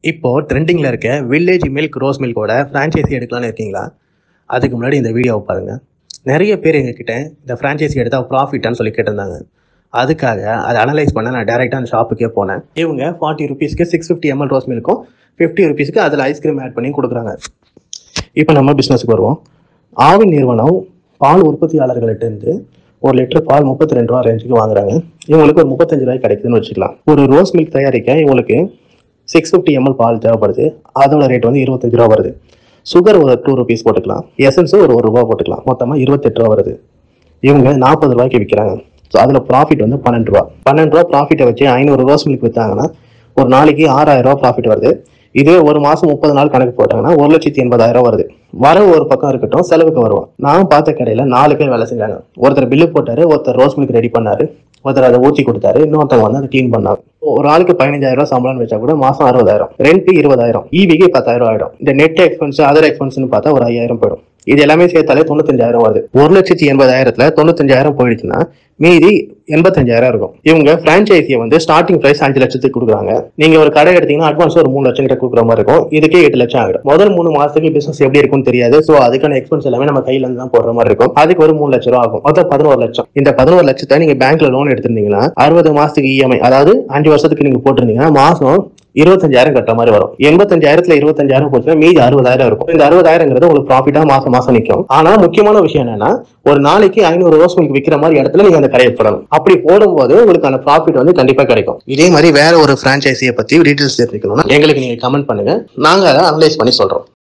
இப்போ ட்ரெண்டிங்கில் இருக்க வில்லேஜ் மில்க் ரோஸ் மில்கோட ஃப்ரான்ச்சைசி எடுக்கலாம்னு இருக்கீங்களா அதுக்கு முன்னாடி இந்த வீடியோவை பாருங்கள் நிறைய பேர் எங்ககிட்ட இந்த ஃப்ரான்ச்சைசி எடுத்தால் ப்ராஃபிட்டான்னு சொல்லி கேட்டிருந்தாங்க அதுக்காக அதை அனலைஸ் பண்ண நான் டேரெக்டாக அந்த ஷாப்புக்கே போனேன் இவங்க ஃபார்ட்டி ருபீஸ்க்கு சிக்ஸ் ஃபிஃப்டி எம்எல் ரோஸ் மில்க்கும் ஃபிஃப்டி ருபீஸ்க்கு அதில் ஐஸ்கிரீம் ஆட் பண்ணி கொடுக்குறாங்க இப்போ நம்ம பிஸ்னஸுக்கு வருவோம் ஆவின் நிறுவனம் பால் உற்பத்தியாளர்கள்ட்டேருந்து ஒரு லிட்டர் பால் முப்பத்தி ரெண்டு ரூபா ரேஞ்சுக்கு வாங்குறாங்க இவங்களுக்கு ஒரு முப்பத்தஞ்சு ரூபாய் கிடைக்குதுன்னு வச்சுக்கலாம் ஒரு ரோஸ் மில்க் தயாரிக்க இவங்களுக்கு சிக்ஸ் ஃபிஃப்டி எம்எல் பால் தேவைப்படுது அதோட ரேட் வந்து இருபத்தஞ்சு ரூபா வருது சுகர் ஒரு டூ ருபீஸ் போட்டுக்கலாம் எசன்ஸும் ஒரு ஒரு ரூபா போட்டுக்கலாம் மொத்தமாக இருபத்தெட்டு ரூபா வருது இவங்க நாற்பது ரூபாய்க்கு விற்கிறாங்க ஸோ அதில் ப்ராஃபிட் வந்து பன்னெண்டு ரூபா பன்னெண்டு ரூபா ப்ராஃபிட்டை வச்சு ஐநூறு ரோஸ் மில்க் விற்றாங்கன்னா ஒரு நாளைக்கு ஆறாயிரம் ரூபா ப்ராஃபிட் வருது இதுவே ஒரு மாசம் முப்பது நாள் கணக்கு போட்டாங்கன்னா ஒரு லட்சத்தி எண்பதாயிரம் வருது வரவு ஒரு பக்கம் இருக்கட்டும் செலவுக்கு வருவோம் நான் பார்த்த கடையில நாலு பேர் வேலை செஞ்சாங்க ஒருத்தர் பில்லு போட்டாரு ஒருத்தர் ரோஸ் மில்க் ரெடி பண்ணாரு ஒருத்தர் அதை ஊற்றி கொடுத்தாரு இன்னொருத்தவங்க வந்து அதை க்ளீன் பண்ணாங்க ஒரு ஆளுக்கு பதினஞ்சாயிரம் ரூபாய் சம்பளம் வச்சா கூட மாசம் அறுபதாயிரம் ரெண்ட் இருபதாயிரம் ஈவிக்கு பத்தாயிரம் ஆயிடும் இந்த நெட் எக்ஸ்பென்ஸ் அதர் எக்ஸ்பென்ஸ்னு பார்த்தா ஒரு ஐயாயிரம் போயிடும் இது எல்லாமே சேர்த்தாலே தொண்ணூத்தஞ்சாயிரம் வருது ஒரு லட்சத்தி எண்பதாயிரத்துல தொண்ணூத்தஞ்சாயிரம் போயிடுச்சுன்னா மீதி எண்பத்தஞ்சாயிரம் இருக்கும் இவங்க பிரான்ச்சைசியை வந்து ஸ்டார்டிங் பிரைஸ் அஞ்சு லட்சத்துக்கு கொடுக்குறாங்க நீங்க ஒரு கடை எடுத்தீங்கன்னா அட்வான்ஸ் ஒரு மூணு லட்சம் கிட்ட கொடுக்குற மாதிரி இருக்கும் இதுக்கே எட்டு லட்சம் ஆகிடும் முதல் மூணு மாசத்துக்கு பிசினஸ் எப்படி இருக்கும்னு தெரியாது சோ அதுக்கான எக்ஸ்பென்ஸ் எல்லாமே நம்ம கையில இருந்து தான் போடுற மாதிரி இருக்கும் அதுக்கு ஒரு மூணு லட்சம் ரூபா ஆகும் மொத்தம் பதினோரு லட்சம் இந்த பதினோரு லட்சத்தை நீங்க பேங்க்ல லோன் எடுத்திருந்தீங்கன்னா அறுபது மாசத்துக்கு இஎம்ஐ அதாவது அஞ்சு வருஷத்துக்கு நீங்க போட்டிருந்தீங்கன்னா மாசம் இருபத்தஞ்சாயிரம் கட்டுற மாதிரி வரும் எண்பத்தஞ்சாயிரத்துல இருபத்தஞ்சாயிரம் போச்சுன்னா மீதி அறுபதாயிரம் இருக்கும் இந்த அறுபதாயிரங்கிறது உங்களுக்கு ப்ராஃபிட்டா மாசம் மாசம் நிற்கும் ஆனா முக்கியமான விஷயம் என்னன்னா ஒரு நாளைக்கு ஐநூறு ரோஸ் மில்க் விற்கிற மாதிரி இடத்துல நீங்க அந்த கடையை போடணும் அப்படி போடும்போது உங்களுக்கான ப்ராஃபிட் வந்து கண்டிப்பா கிடைக்கும் இதே மாதிரி வேற ஒரு பிரான்ச்சைசியை பத்தி டீடைல்ஸ் தெரிஞ்சுக்கணும்னா எங்களுக்கு நீங்க கமெண்ட் பண்ணுங்க நாங்க அதை அனலைஸ் பண்ணி சொல்றோம்